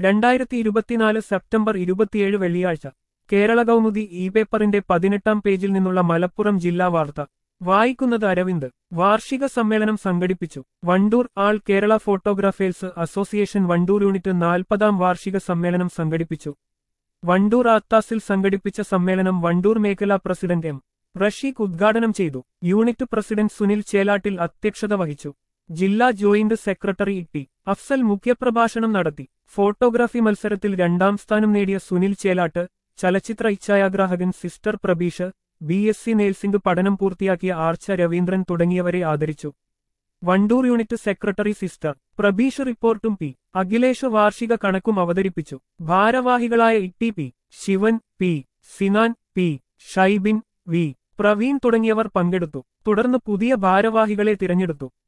രണ്ടായിരത്തി ഇരുപത്തിനാല് സെപ്റ്റംബർ ഇരുപത്തിയേഴ് വെള്ളിയാഴ്ച കേരള കൗമുദി ഇ പേപ്പറിന്റെ പതിനെട്ടാം പേജിൽ നിന്നുള്ള മലപ്പുറം ജില്ലാ വാർത്ത വായിക്കുന്നത് അരവിന്ദ് വാർഷിക സമ്മേളനം സംഘടിപ്പിച്ചു Wandoor all Kerala photographers association Wandoor unit നാൽപ്പതാം വാർഷിക സമ്മേളനം സംഘടിപ്പിച്ചു വണ്ടൂർ ആത്താസിൽ സംഘടിപ്പിച്ച സമ്മേളനം വണ്ടൂർ മേഖലാ പ്രസിഡന്റ് എം റഷീഖ് ഉദ്ഘാടനം ചെയ്തു യൂണിറ്റ് പ്രസിഡന്റ് സുനിൽ ചേലാട്ടിൽ അധ്യക്ഷത വഹിച്ചു ജില്ലാ ജോയിന്റ് സെക്രട്ടറി ടി അഫ്സൽ മുഖ്യപ്രഭാഷണം നടത്തി ഫോട്ടോഗ്രാഫി മത്സരത്തിൽ രണ്ടാം സ്ഥാനം നേടിയ സുനിൽ ചേലാട്ട് ചലച്ചിത്ര ഇച്ഛായാഗ്രാഹകൻ sister Prabeesh B S C nursing പഠനം പൂർത്തിയാക്കിയ ആർച്ച രവീന്ദ്രൻ തുടങ്ങിയവരെ ആദരിച്ചു Wandoor unit secretary sister Prabeesh റിപ്പോർട്ടും പി അഖിലേഷ് വാർഷിക കണക്കും അവതരിപ്പിച്ചു ഭാരവാഹികളായ E P Sivan P Sinan P Shaibin V Praveen തുടങ്ങിയവർ പങ്കെടുത്തു തുടർന്ന് പുതിയ ഭാരവാഹികളെ തിരഞ്ഞെടുത്തു